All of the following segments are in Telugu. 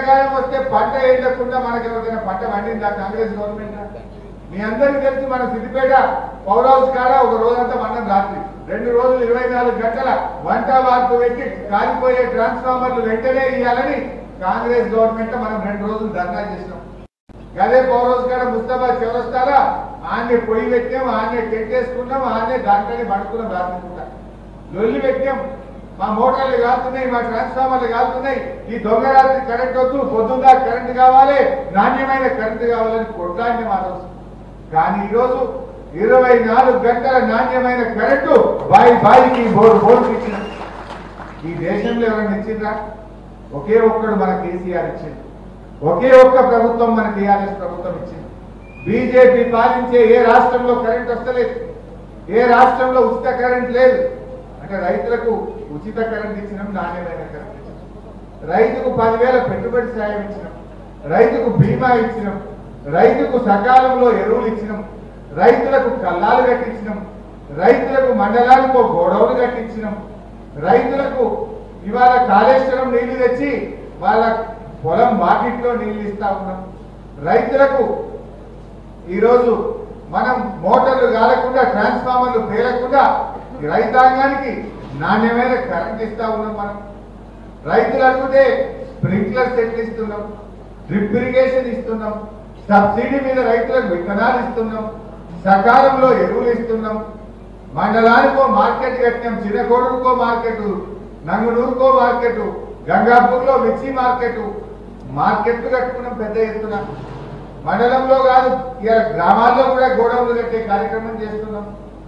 ఎండాకాలం వస్తే పంట ఎండకుండా మనకి ఎవరికైనా పంట పండిందా కాంగ్రెస్ గవర్నమెంట్ మీ అందరికీ తెలుసు మన సిద్దిపేట పవర్ హౌస్ కాడ ఒక రోజంతా మనం రాత్రి రెండు రోజులు ఇరవై నాలుగు గంటల వంట వార్పు పెట్టి కాలిపోయే ట్రాన్స్ఫార్మర్లు వెంటనే ఇవ్వాలని కాంగ్రెస్ గవర్నమెంట్ మనం రెండు రోజులు ధర్నా చేసినాం అదే పవర్ హౌస్ కాడ ముస్తాబా చౌరస్తారా ఆన్నే పొయ్యి పెట్టాం ఆన్నే టెంట్ వేసుకున్నాం ఆన్నే దాంట్లోనే పడుకున్నాం రాత్రి పూట లొల్లి పెట్టాం మా మోటార్లు కాలుతున్నాయి మా ట్రాన్స్ఫార్మర్లు కాలుతున్నాయి ఈ దొంగ రాత్రి కరెంట్ వద్దు పొద్దున్న కరెంట్ కావాలి నాణ్యమైన కరెంట్ కావాలని కొట్లాడిన మా రోజు కానీ ఈరోజు ఇరవై నాలుగు గంటల నాణ్యమైన కరెంటు బాయి బాయికి బోరు బోరుకి ఇచ్చిన ఈ దేశంలో ఎవరైనా ఇచ్చిండ్రా ఒకే ఒక్కడు మన కేసీఆర్ ఇచ్చింది ఒకే ఒక్క ప్రభుత్వం మన టీఆర్ఎస్ ప్రభుత్వం ఇచ్చింది బీజేపీ పాలించే ఏ రాష్ట్రంలో కరెంట్ వస్తలేదు ఏ రాష్ట్రంలో ఉచిత కరెంట్ లేదు అంటే రైతులకు ఉచిత కరెంట్ ఇచ్చినాం నాణ్యమైన కరెంట్ ఇచ్చినాం రైతుకు పదివేల పెట్టుబడి సాయం ఇచ్చినాం రైతుకు బీమా ఇచ్చినాం రైతుకు సకాలంలో ఎరువులు ఇచ్చినాం రైతులకు కల్లాలు కట్టించినాం రైతులకు మండలాలకు గోడౌలు కట్టించినాం రైతులకు ఇవాళ కాళేశ్వరం నీళ్లు తెచ్చి వాళ్ళ పొలం వాకిట్లో నీళ్లు ఇస్తా ఉన్నాం రైతులకు ఈరోజు మనం మోటార్లు కాలకుండా ట్రాన్స్ఫార్మర్లు పేలకుండా ఈ రైతాంగానికి నాణ్యమైన కరెంట్ ఇస్తా ఉన్నాం మనం రైతులు అనుకుంటే స్ప్రింక్లర్ సెట్లు ఇస్తున్నాం డ్రిప్ ఇరిగేషన్ ఇస్తున్నాం సబ్సిడీ మీద రైతులకు విత్తనాలు ఇస్తున్నాం సకాలంలో ఎరువులు ఇస్తున్నాం మండలానికో మార్కెట్ కట్టినాం చిన్నకోడుకో మార్కెట్ నంగునూరుకో మార్కెట్ గంగాపూర్లో మిర్చి మార్కెట్ మార్కెట్లు కట్టుకున్నాం పెద్ద ఎత్తున మండలంలో కాదు ఇలా గ్రామాల్లో కూడా గోడౌన్లు కట్టే కార్యక్రమం చేస్తున్నాం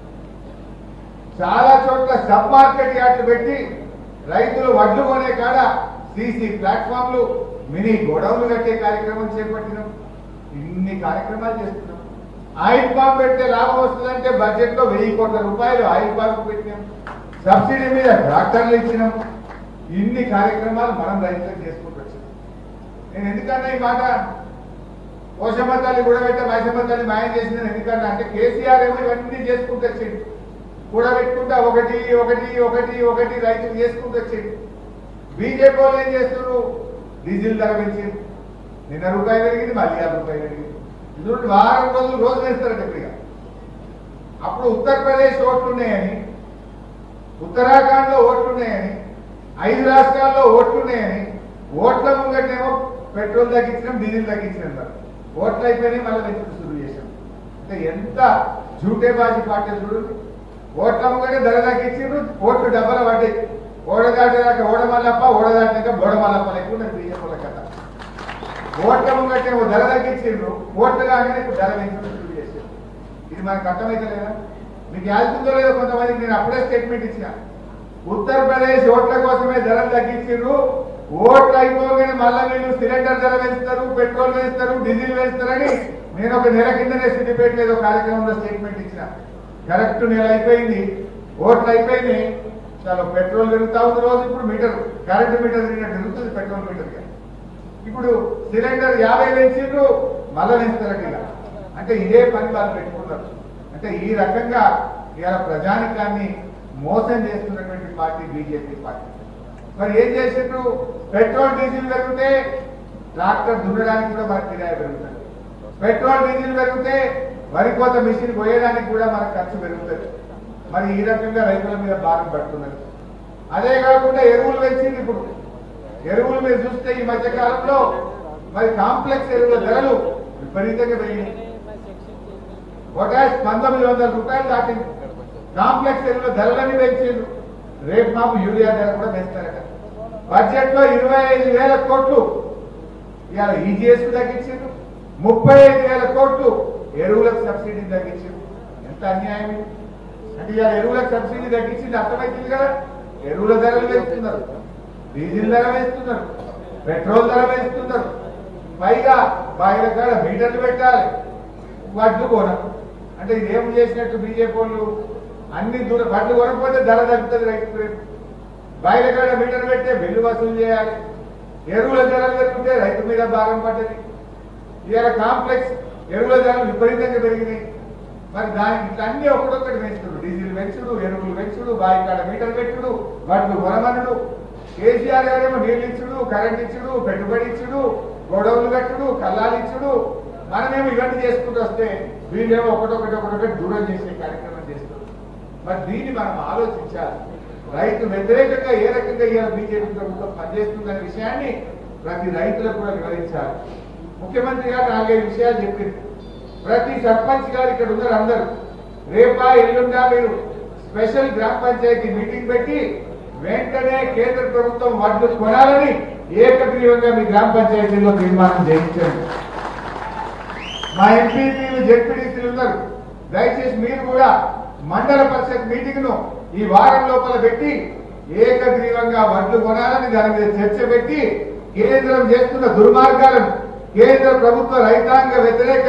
చాలా చోట్ల సబ్ మార్కెట్ యార్డ్లు పెట్టి రైతులు వడ్లు కొనే కాడ సీసీ ప్లాట్ఫామ్లు మినీ గోడౌన్లు కట్టే కార్యక్రమం చేపట్టినాం ఇన్ని కార్యక్రమాలు చేస్తున్నాం ఆయిల్ పాంప్ పెడితే లాభం వస్తుందంటే బడ్జెట్ లో వెయ్యి కోట్ల రూపాయలు ఆయిల్ పాంప్ పెట్టినాం సబ్సిడీ మీద ట్రాక్టర్లు ఇచ్చినాం ఇన్ని కార్యక్రమాలు మనం రైతులకు చేసుకుంటూ వచ్చాం నేను ఎందుకన్నా ఈ మాట పోషమ్మ తల్లి కూడబెట్టే మైసమ్మ తల్లి మాయం చేసిందని ఎందుకన్నా అంటే కేసీఆర్ ఏమో ఇవన్నీ చేసుకుంటూ వచ్చిండు కూడబెట్టుకుంటా ఒకటి ఒకటి ఒకటి ఒకటి రైతులు చేసుకుంటూ వచ్చిండు బీజేపీ వాళ్ళు ఏం చేస్తున్నారు డీజిల్ ధర పెంచింది నిన్న రూపాయి పెరిగింది మళ్ళీ ఆ రూపాయి పెరిగింది ఇది వారం రోజులు రోజు వేస్తారట ఇప్పుడు ఇక. అప్పుడు ఉత్తరప్రదేశ్ ఓట్లున్నాయని ఉత్తరాఖండ్ లో ఓట్లున్నాయని ఐదు రాష్ట్రాల్లో ఓట్లున్నాయని ఓట్ల ముంగటేమో పెట్రోల్ తగ్గించడం డీజిల్ తగ్గించడం మరి ఓట్లు అయిపోయినాయి మళ్ళీ వెంటనే శురు చేశాం అంటే ఎంత జూటే బాజీ పార్టీలు చూడండి ఓట్ల ముంగటే ధర తగ్గించారు ఓట్లు డబ్బలు పడ్డాయి ఓడదాటేదాకా ఓడమల్లప్ప ఓడదాటాక బోడమల్లప్ప లేకుండా బీజేపీ కథ ఓట్ల ముంగటేమో ధర తగ్గించారు ఓట్లు కాగానే ఇప్పుడు ధర పెంచడం శురు చేశారు ఇది మనకు అర్థమైతే లేదా మీకు యాదుందో లేదో కొంతమందికి నేను అప్పుడే స్టేట్మెంట్ ఇచ్చిన ఉత్తరప్రదేశ్ ఓట్ల కోసమే ధరలు తగ్గించారు ఓట్లు అయిపోగానే మళ్ళా వీళ్ళు సిలిండర్ ధర వేస్తారు పెట్రోల్ వేస్తారు డీజిల్ వేస్తారని నేను ఒక నెల కిందనే సిద్దిపేట ఏదో కార్యక్రమంలో స్టేట్మెంట్ ఇచ్చిన కరెక్ట్ నెల అయిపోయింది ఓట్లు అయిపోయింది చాలా పెట్రోల్ పెరుగుతా ఉంది రోజు ఇప్పుడు మీటర్ కరెంట్ మీటర్ తిరిగినట్టు తిరుగుతుంది పెట్రోల్ మీటర్ ఇప్పుడు సిలిండర్ యాభై వేసిండ్రు మళ్ళా వేస్తారట ఇలా అంటే ఇదే పని వాళ్ళు పెట్టుకున్నారు అంటే ఈ రకంగా ఇవాళ ప్రజానికాన్ని మోసం చేస్తున్నటువంటి పార్టీ బీజేపీ పార్టీ మరి ఏం చేసిండ్రు పెట్రోల్ డీజిల్ పెరిగితే ట్రాక్టర్ దున్నడానికి కూడా మనకు కిరాయి పెరుగుతుంది పెట్రోల్ డీజిల్ పెరిగితే వరి కోత మిషన్ పోయడానికి కూడా మనకు ఖర్చు పెరుగుతుంది మరి ఈ రకంగా రైతుల మీద భారం పడుతున్నది అదే కాకుండా ఎరువులు పెంచింది ఇప్పుడు ఎరువులు మీరు చూస్తే ఈ మధ్య కాలంలో మరి కాంప్లెక్స్ ఎరువుల ధరలు విపరీతంగా పెరిగినాయి పొటాష్ పంతొమ్మిది వందల రూపాయలు దాటింది కాంప్లెక్స్ ఎరువుల ధరలన్నీ పెంచిండు రేపు మాకు యూరియా ధర కూడా పెంచుతారట బడ్జెట్ లో ఇరవై ఐదు వేల కోట్లు ఇవాళ ఈజీఎస్ తగ్గించిండు ముప్పై ఐదు వేల కోట్లు ఎరువులకు సబ్సిడీ తగ్గించిండు ఎంత అన్యాయం ఇది? అంటే ఇవాళ ఎరువులకు సబ్సిడీ తగ్గించింది అర్థమైంది కదా ఎరువుల ధరలు వేస్తున్నారు డీజిల్ ధర వేస్తున్నారు పెట్రోల్ ధర వేస్తున్నారు పైగా బాయిల కాడ మీటర్లు పెట్టాలి వడ్లు కొనం అంటే ఇదేం చేసినట్టు బీజేపీ వాళ్ళు అన్ని దూర వడ్లు కొనకపోతే ధర తగ్గుతుంది రైతు రేపు బాయిల కాడ మీటర్ పెట్టే బిల్లు వసూలు చేయాలి ఎరువుల ధరలు పెరిగితే రైతు మీద భారం పడ్డది ఇవాళ కాంప్లెక్స్ ఎరువుల ధరలు విపరీతంగా పెరిగినాయి మరి దానికి ఇట్లా అన్ని ఒకటొక్కటి పెంచుడు డీజిల్ పెంచుడు ఎరువులు పెంచుడు బావి కాడ మీటర్ పెట్టుడు వడ్లు కొనమనుడు కేసీఆర్ గారేమో నీళ్ళు ఇచ్చుడు కరెంట్ ఇచ్చుడు పెట్టుబడి ఇచ్చుడు గొడవలు కట్టుడు కల్లాలు ఇచ్చుడు మనమేమో ఇవన్నీ చేసుకుంటూ వస్తే వీళ్ళేమో ఒకటొకటి ఒకటొకటి దూరం చేసే కార్యక్రమం చేస్తారు మరి దీన్ని మనం ఆలోచించాలి రైతు వ్యతిరేకంగా ఏ రకంగా ఇవాళ బీజేపీ ప్రభుత్వం పనిచేస్తుందనే విషయాన్ని ప్రతి రైతులకు కూడా వివరించాలి ముఖ్యమంత్రి గారు నాలుగైదు విషయాలు చెప్పింది ప్రతి సర్పంచ్ గారు ఇక్కడ ఉన్నారు అందరూ రేపా ఎల్లుండా మీరు స్పెషల్ గ్రామ పంచాయతీ మీటింగ్ పెట్టి వెంటనే కేంద్ర ప్రభుత్వం వడ్లు కొనాలని ఏకగ్రీవంగా మీ గ్రామ పంచాయతీలో తీర్మానం చేయించండి మా ఎంపీపీలు జెడ్పీటీసీలు ఉన్నారు దయచేసి మీరు కూడా మండల పరిషత్ మీటింగ్ ను ఈ వారం లోపల పెట్టి ఏకగ్రీవంగా వడ్లు కొనాలని దాని మీద చర్చ పెట్టి కేంద్రం చేస్తున్న దుర్మార్గాలను కేంద్ర ప్రభుత్వ రైతాంగ వ్యతిరేక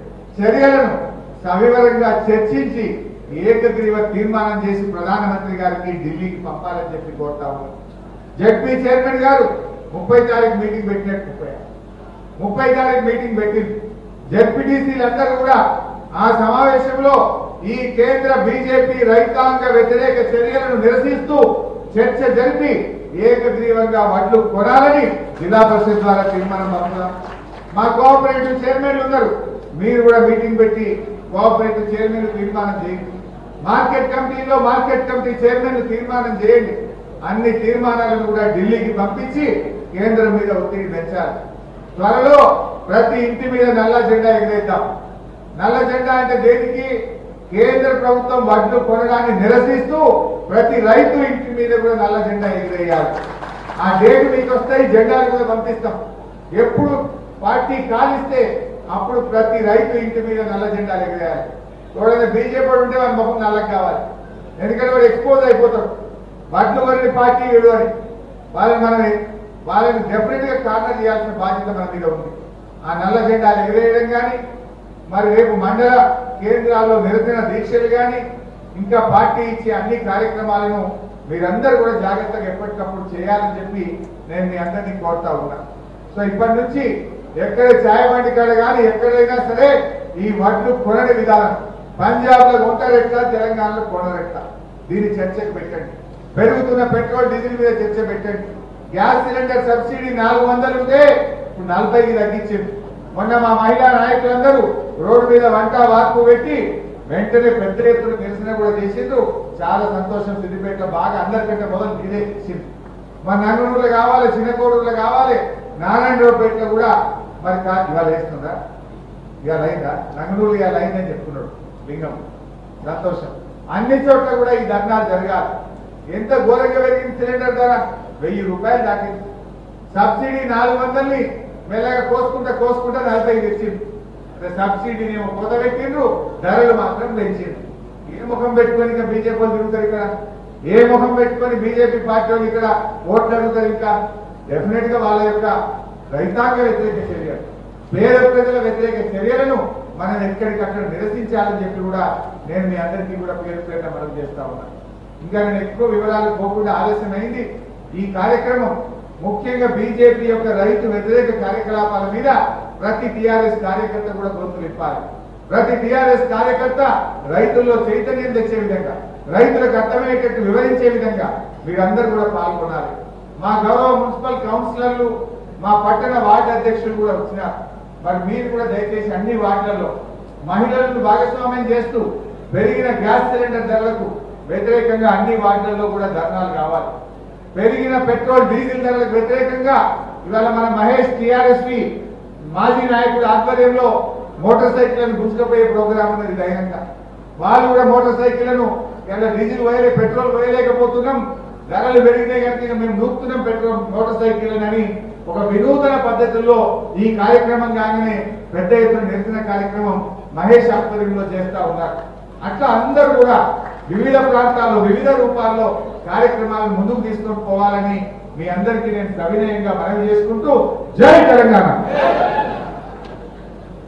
చర్యలను సవివరంగా చర్చించి ఏకగ్రీవ తీర్మానం చేసి ప్రధానమంత్రి గారికి ఢిల్లీకి పంపాలని చెప్పి కోరుతాము జడ్పీ చైర్మన్ గారు ముప్పై తారీఖు మీటింగ్ పెట్టినట్టు ముప్పై ముప్పై తారీఖు మీటింగ్ పెట్టింది జడ్పీటీసీలందరూ కూడా ఆ సమావేశంలో ఈ కేంద్ర బీజేపీ రైతాంగ వ్యతిరేక చర్యలను నిరసిస్తూ చర్చ జరిపి ఏకగ్రీవంగా వడ్లు కొనాలని జిల్లా పరిషత్ ద్వారా తీర్మానం పంపుదాం మా కోఆపరేటివ్ చైర్మన్లు ఉన్నారు మీరు కూడా మీటింగ్ పెట్టి కోఆపరేటివ్ చైర్మన్ తీర్మానం చేయండి మార్కెట్ కమిటీలో మార్కెట్ కమిటీ చైర్మన్ తీర్మానం చేయండి అన్ని తీర్మానాలను కూడా ఢిల్లీకి పంపించి కేంద్రం మీద ఒత్తిడి పెంచాలి త్వరలో ప్రతి ఇంటి మీద నల్ల జెండా ఎగరేద్దాం నల్ల జెండా అంటే దేనికి కేంద్ర ప్రభుత్వం వడ్లు కొనడాన్ని నిరసిస్తూ ప్రతి రైతు ఇంటి మీద కూడా నల్ల జెండా ఎగిరేయాలి ఆ డేట్ మీకు వస్తాయి జెండాలు కూడా పంపిస్తాం ఎప్పుడు పార్టీ కాలిస్తే అప్పుడు ప్రతి రైతు ఇంటి మీద నల్ల జెండాలు ఎగిరేయాలి ఎవరైనా బీజేపీ వాడు ఉంటే వాడి ముఖం నల్లకి కావాలి ఎందుకంటే వాడు ఎక్స్పోజ్ అయిపోతాడు వడ్లు కొని పార్టీ వీడు అని వాళ్ళని మనం వాళ్ళని డెఫినెట్ గా కార్నర్ చేయాల్సిన బాధ్యత మన మీద ఉంది ఆ నల్ల జెండాలు ఎగిరేయడం కానీ మరి రేపు మండల కేంద్రాల్లో నిరసన దీక్షలు కానీ ఇంకా పార్టీ ఇచ్చే అన్ని కార్యక్రమాలను మీరందరూ కూడా జాగ్రత్తగా ఎప్పటికప్పుడు చేయాలని చెప్పి నేను మీ అందరినీ కోరుతా ఉన్నా సో ఇప్పటి నుంచి ఎక్కడ ఛాయ్ బండి కాడ కానీ ఎక్కడైనా సరే ఈ వడ్లు కొనని విధానం పంజాబ్ లో కొంటారెట్లా తెలంగాణలో కొనరెట్లా దీన్ని చర్చకు పెట్టండి పెరుగుతున్న పెట్రోల్ డీజిల్ మీద చర్చ పెట్టండి గ్యాస్ సిలిండర్ సబ్సిడీ నాలుగు వందలు ఉంటే ఇప్పుడు నలభైకి తగ్గించింది మొన్న మా మహిళా నాయకులందరూ రోడ్డు మీద వంట వార్పు పెట్టి వెంటనే పెద్ద ఎత్తున నిరసన కూడా చేసిండ్రు చాలా సంతోషం సిద్దిపేట బాగా అందరికంటే మొదలు మీదే ఇచ్చింది మరి నంగనూరులో కావాలి చిన్నకోడూరులో కావాలి నారాయణరావుపేటలో కూడా మరి కా- ఇవాళ వేస్తుందా ఇవాళ అయిందా నంగనూరు ఇవాళ అయిందని చెప్తున్నాడు లింగం సంతోషం అన్ని చోట్ల కూడా ఈ ధర్నాలు జరగాలి ఎంత ఘోరంగా పెరిగింది సిలిండర్ ధర వెయ్యి రూపాయలు దాటింది సబ్సిడీ నాలుగు వందల్ని మెల్లగా కోసుకుంటా కోసుకుంటా నలభై తెచ్చింది అదే సబ్సిడీని ఏమో కొత్త పెట్టిండ్రు ధరలు మాత్రం పెంచిండ్రు ఏ ముఖం పెట్టుకొని ఇంకా బీజేపీ వాళ్ళు తిరుగుతారు ఇక్కడ ఏ ముఖం పెట్టుకొని బీజేపీ పార్టీ వాళ్ళు ఇక్కడ ఓట్లు అడుగుతారు ఇంకా డెఫినెట్ గా వాళ్ళ యొక్క రైతాంగ వ్యతిరేక చర్యలు పేద ప్రజల వ్యతిరేక చర్యలను మనం ఎక్కడికక్కడ నిరసించాలని చెప్పి కూడా నేను మీ అందరికీ కూడా పేరు పేరున మనం చేస్తా ఉన్నాను ఇంకా నేను ఎక్కువ వివరాలు పోకుండా ఆలస్యమైంది ఈ కార్యక్రమం ముఖ్యంగా బీజేపీ యొక్క రైతు వ్యతిరేక కార్యకలాపాల మీద ప్రతి టిఆర్ఎస్ కార్యకర్త కూడా గొంతు విప్పాలి ప్రతి టిఆర్ఎస్ కార్యకర్త రైతుల్లో చైతన్యం తెచ్చే విధంగా రైతులకు అర్థమయ్యేటట్టు వివరించే విధంగా మీరందరూ కూడా పాల్గొనాలి మా గౌరవ మున్సిపల్ కౌన్సిలర్లు మా పట్టణ వార్డు అధ్యక్షులు కూడా వచ్చినారు మరి మీరు కూడా దయచేసి అన్ని వార్డులలో మహిళలను భాగస్వామ్యం చేస్తూ పెరిగిన గ్యాస్ సిలిండర్ ధరలకు వ్యతిరేకంగా అన్ని వార్డులలో కూడా ధర్నాలు కావాలి పెరిగిన పెట్రోల్ డీజిల్ ధరలకు వ్యతిరేకంగా ఇవాళ మన మహేష్ టిఆర్ఎస్పి మాజీ నాయకుడు ఆధ్వర్యంలో మోటార్ సైకిళ్లను గుంజుకపోయే ప్రోగ్రాం ఉన్నది ధైర్యంగా వాళ్ళు కూడా మోటార్ సైకిళ్లను ఇలా డీజిల్ పోయలే పెట్రోల్ పోయలేకపోతున్నాం ధరలు పెరిగితే కనుక ఇక మేము నూపుతున్నాం పెట్రోల్ మోటార్ సైకిల్ అని ఒక వినూతన పద్ధతుల్లో ఈ కార్యక్రమం కాగానే పెద్ద ఎత్తున నిరసన కార్యక్రమం మహేష్ ఆధ్వర్యంలో చేస్తా ఉన్నారు అట్లా అందరూ కూడా వివిధ ప్రాంతాల్లో వివిధ రూపాల్లో కార్యక్రమాలను ముందుకు తీసుకొని పోవాలని మీ అందరికీ నేను సవినయంగా మనవి చేసుకుంటూ జై తెలంగాణ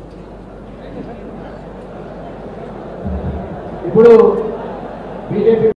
ఇప్పుడు బీజేపీ